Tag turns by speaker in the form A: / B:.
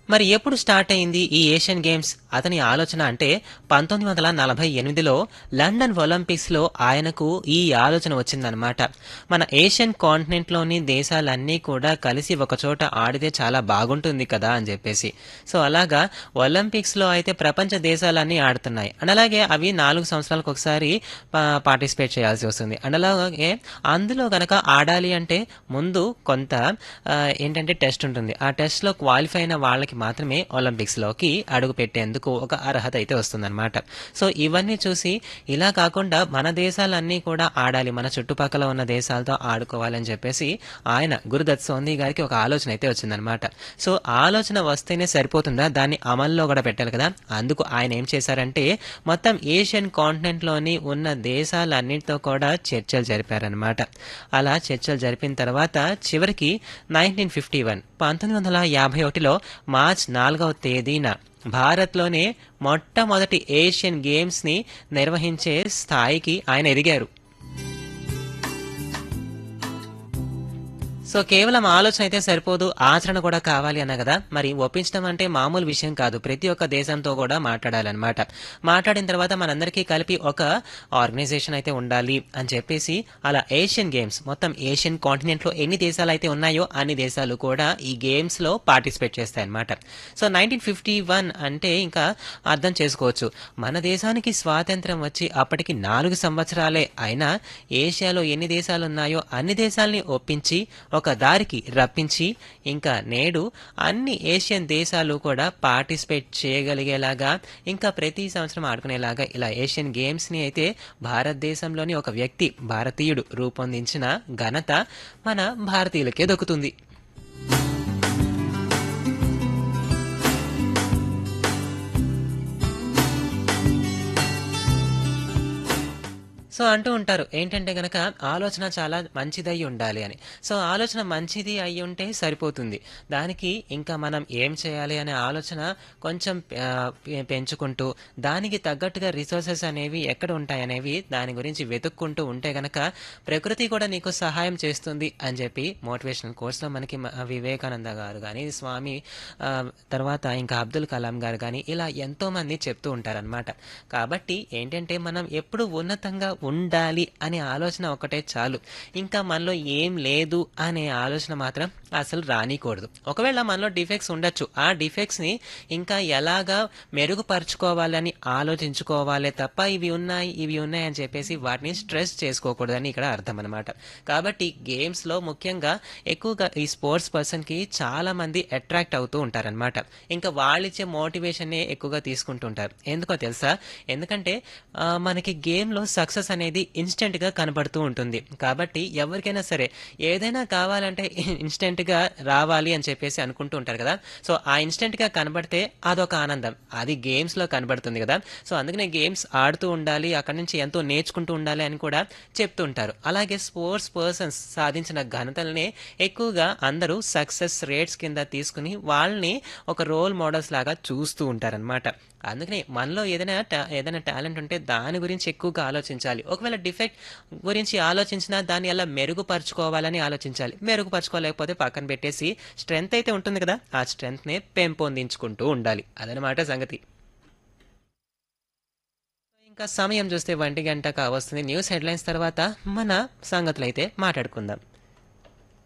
A: మరి ఎప్పుడు స్టార్ట్ అయింది ఈ ఏషియన్ గేమ్స్ అతని ఆలోచన అంటే పంతొమ్మిది వందల నలభై ఎనిమిదిలో లండన్ ఒలింపిక్స్ లో ఆయనకు ఈ ఆలోచన వచ్చిందనమాట మన ఏషియన్ కాంటినెంట్ లోని దేశాలన్నీ కూడా కలిసి ఒక చోట ఆడితే చాలా బాగుంటుంది కదా అని చెప్పేసి సో అలాగా ఒలింపిక్స్ లో అయితే ప్రపంచ దేశాలన్నీ ఆడుతున్నాయి అండ్ అలాగే అవి నాలుగు సంవత్సరాలకు ఒకసారి పార్టిసిపేట్ చేయాల్సి వస్తుంది అండ్ అలాగే అందులో గనక ఆడాలి అంటే ముందు కొంత ఆ, ఏంటంటే టెస్ట్ ఉంటుంది ఆ టెస్ట్ లో క్వాలిఫై అయిన వాళ్ళకి మాత్రమే ఒలింపిక్స్ లోకి అడుగు పెట్టేందుకు ఒక అర్హత అయితే వస్తుందన్నమాట సో ఇవన్నీ చూసి ఇలా కాకుండా మన దేశాలన్నీ కూడా ఆడాలి మన చుట్టుపక్కల ఉన్న దేశాలతో ఆడుకోవాలని చెప్పేసి ఆయన గురుదత్ సోంది గారికి ఒక ఆలోచన అయితే వచ్చిందనమాట సో ఆలోచన వస్తేనే సరిపోతుందా దాన్ని అమల్లో కూడా పెట్టాలి కదా అందుకు ఆయన ఏం చేశారంటే మొత్తం ఏషియన్ కాంటినెంట్ లోని ఉన్న దేశాలన్నింటితో కూడా చర్చలు జరిపారనమాట అలా చర్చలు జరిపిన తర్వాత చివరికి నైన్టీన్ ఫిఫ్టీ వన్ పంతొమ్మిది వందల యాభై ఒకటిలో మార్చ్ నాలుగవ తేదీన భారత్లోనే మొట్టమొదటి ఏషియన్ గేమ్స్ని నిర్వహించే స్థాయికి ఆయన ఎదిగారు సో కేవలం ఆలోచన అయితే సరిపోదు ఆచరణ కూడా కావాలి అన్న కదా మరి ఒప్పించడం అంటే మామూలు విషయం కాదు ప్రతి ఒక్క దేశంతో కూడా మాట్లాడాలన్నమాట మాట్లాడిన తర్వాత మనందరికీ కలిపి ఒక ఆర్గనైజేషన్ అయితే ఉండాలి అని చెప్పేసి అలా ఏషియన్ గేమ్స్ మొత్తం ఏషియన్ కాంటినెంట్ లో ఎన్ని దేశాలు అయితే ఉన్నాయో అన్ని దేశాలు కూడా ఈ గేమ్స్ లో పార్టిసిపేట్ చేస్తాయి అన్నమాట సో నైన్టీన్ ఫిఫ్టీ వన్ అంటే ఇంకా అర్థం చేసుకోవచ్చు మన దేశానికి స్వాతంత్రం వచ్చి అప్పటికి నాలుగు సంవత్సరాలే అయినా ఏషియాలో ఎన్ని దేశాలు ఉన్నాయో అన్ని దేశాలని ఒప్పించి ఒక దారికి రప్పించి ఇంకా నేడు అన్ని ఏషియన్ దేశాలు కూడా పార్టిసిపేట్ చేయగలిగేలాగా ఇంకా ప్రతి సంవత్సరం ఆడుకునేలాగా ఇలా ఏషియన్ గేమ్స్ ని అయితే భారతదేశంలోని ఒక వ్యక్తి భారతీయుడు రూపొందించిన ఘనత మన భారతీయులకే దక్కుతుంది సో అంటూ ఉంటారు ఏంటంటే గనక ఆలోచన చాలా మంచిది అయి ఉండాలి అని సో ఆలోచన మంచిది అయి ఉంటే సరిపోతుంది దానికి ఇంకా మనం ఏం చేయాలి అనే ఆలోచన కొంచెం ఆ, పె- పెంచుకుంటూ దానికి తగ్గట్టుగా రిసోర్సెస్ అనేవి ఎక్కడ ఉంటాయి అనేవి దాని గురించి వెతుక్కుంటూ ఉంటే గనక ప్రకృతి కూడా నీకు సహాయం చేస్తుంది అని చెప్పి మోటివేషనల్ కోర్సులో మనకి మ- వివేకానంద గారు కానీ స్వామి ఆ, తర్వాత ఇంకా అబ్దుల్ కలాం గారు కానీ ఇలా ఎంతో మంది చెప్తూ ఉంటారనమాట కాబట్టి ఏంటంటే మనం ఎప్పుడు ఉన్నతంగా ఉండాలి అనే ఆలోచన ఒకటే చాలు ఇంకా మనలో ఏం లేదు అనే ఆలోచన మాత్రం అసలు రానికూడదు ఒకవేళ మనలో డిఫెక్ట్స్ ఉండొచ్చు ఆ డిఫెక్ట్స్ ని ఇంకా ఎలాగా మెరుగుపరుచుకోవాలని ఆలోచించుకోవాలి తప్ప ఇవి ఉన్నాయి ఇవి ఉన్నాయి అని చెప్పేసి వాటిని స్ట్రెస్ చేసుకోకూడదని ఇక్కడ అర్థం అనమాట కాబట్టి గేమ్స్ లో ముఖ్యంగా ఎక్కువగా ఈ స్పోర్ట్స్ పర్సన్ కి చాలా మంది అట్రాక్ట్ అవుతూ ఉంటారనమాట ఇంకా వాళ్ళిచ్చే మోటివేషన్ ఎక్కువగా తీసుకుంటుంటారు ఎందుకో తెలుసా ఎందుకంటే ఆ, మనకి గేమ్ లో సక్సెస్ అనేది ఇన్స్టెంట్ గా కనబడుతూ ఉంటుంది కాబట్టి ఎవరికైనా సరే ఏదైనా కావాలంటే ఇన్స్టెంట్ గా రావాలి అని చెప్పేసి అనుకుంటూ ఉంటారు కదా సో ఆ ఇన్స్టెంట్ గా కనబడితే అదొక ఆనందం అది గేమ్స్ లో కనబడుతుంది కదా సో అందుకనే గేమ్స్ ఆడుతూ ఉండాలి అక్కడి నుంచి ఎంతో నేర్చుకుంటూ ఉండాలి అని కూడా చెప్తూ ఉంటారు అలాగే స్పోర్ట్స్ పర్సన్స్ సాధించిన ఘనతల్ని ఎక్కువగా అందరూ సక్సెస్ రేట్స్ కింద తీసుకుని వాళ్ళని ఒక రోల్ మోడల్స్ లాగా చూస్తూ ఉంటారనమాట అందుకని మనలో ఏదైనా ta- ఏదైనా టాలెంట్ ఉంటే దాని గురించి ఎక్కువగా ఆలోచించాలి ఒకవేళ డిఫెక్ట్ గురించి ఆలోచించినా దాన్ని ఎలా మెరుగుపరుచుకోవాలని ఆలోచించాలి మెరుగుపరుచుకోలేకపోతే పక్కన పెట్టేసి స్ట్రెంగ్త్ అయితే ఉంటుంది కదా ఆ స్ట్రెంగ్త్ ని పెంపొందించుకుంటూ ఉండాలి అదనమాట సంగతి ఇంకా సమయం చూస్తే ఒంటి గంట కావస్తుంది న్యూస్ హెడ్లైన్స్ తర్వాత మన సంగతులు అయితే మాట్లాడుకుందాం